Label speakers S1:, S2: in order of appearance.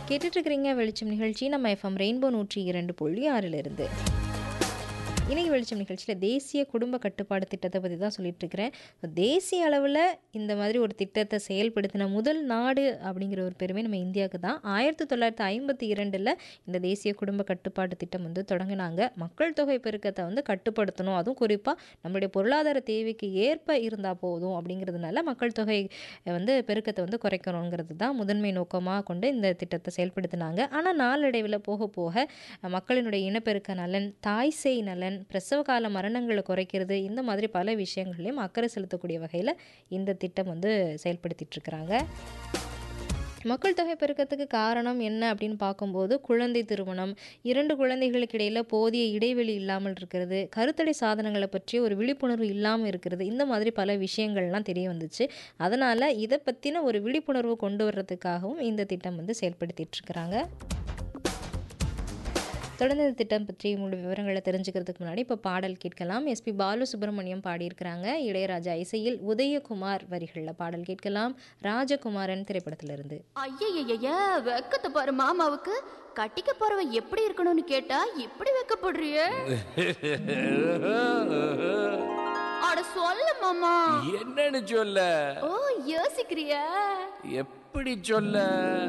S1: கேட்டுட்டு இருக்கிறீங்க வெளிச்சம் நிகழ்ச்சி நம்ம எஃப்எம் ரெயின்போ நூற்றி இரண்டு புள்ளி ஆறிலிருந்து இணைய வெளிச்சம் நிகழ்ச்சியில் தேசிய குடும்ப கட்டுப்பாடு திட்டத்தை பற்றி தான் சொல்லிட்டு இருக்கிறேன் தேசிய அளவில் இந்த மாதிரி ஒரு திட்டத்தை செயல்படுத்தின முதல் நாடு அப்படிங்கிற ஒரு பெருமை நம்ம இந்தியாவுக்கு தான் ஆயிரத்தி தொள்ளாயிரத்தி ஐம்பத்தி இரண்டில் இந்த தேசிய குடும்ப கட்டுப்பாடு திட்டம் வந்து தொடங்கினாங்க மக்கள் தொகை பெருக்கத்தை வந்து கட்டுப்படுத்தணும் அதுவும் குறிப்பாக நம்மளுடைய பொருளாதார தேவைக்கு ஏற்ப இருந்தால் போதும் அப்படிங்கிறதுனால மக்கள் தொகை வந்து பெருக்கத்தை வந்து குறைக்கணுங்கிறது தான் முதன்மை நோக்கமாக கொண்டு இந்த திட்டத்தை செயல்படுத்தினாங்க ஆனால் நாளடைவில் போக போக மக்களினுடைய இனப்பெருக்க நலன் தாய் சேய் நலன் பிரசவ கால மரணங்களை குறைக்கிறது இந்த மாதிரி பல விஷயங்கள்லையும் அக்கறை செலுத்தக்கூடிய வகையில் இந்த திட்டம் வந்து செயல்படுத்திட்டு இருக்கிறாங்க மக்கள் தொகை பெருக்கத்துக்கு காரணம் என்ன அப்படின்னு பார்க்கும்போது குழந்தை திருமணம் இரண்டு குழந்தைகளுக்கு இடையில் போதிய இடைவெளி இல்லாமல் இருக்கிறது கருத்தடை சாதனங்களை பற்றி ஒரு விழிப்புணர்வு இல்லாமல் இருக்கிறது இந்த மாதிரி பல விஷயங்கள்லாம் தெரிய வந்துச்சு அதனால் இதை பற்றின ஒரு விழிப்புணர்வு கொண்டு வர்றதுக்காகவும் இந்த திட்டம் வந்து செயல்படுத்திட்டு இருக்கிறாங்க தொடர்ந்து இந்த திட்டம் பற்றி உங்களுடைய விவரங்களை தெரிஞ்சுக்கிறதுக்கு முன்னாடி இப்போ பாடல் கேட்கலாம் எஸ்பி பாலு சுப்பிரமணியம் பாடியிருக்கிறாங்க இளையராஜா இசையில் உதயகுமார் வரிகளில் பாடல் கேட்கலாம் ராஜகுமாரன் திரைப்படத்திலிருந்து
S2: ஐயய்யய்ய வெக்கத்தை பாரு மாமாவுக்கு கட்டிக்க போறவன் எப்படி இருக்கணும்னு கேட்டா இப்படி வெக்கப்படுறிய அட சொல்ல மாமா
S3: என்னன்னு சொல்ல
S2: ஓ யோசிக்கிறியா
S3: எப்படி சொல்ல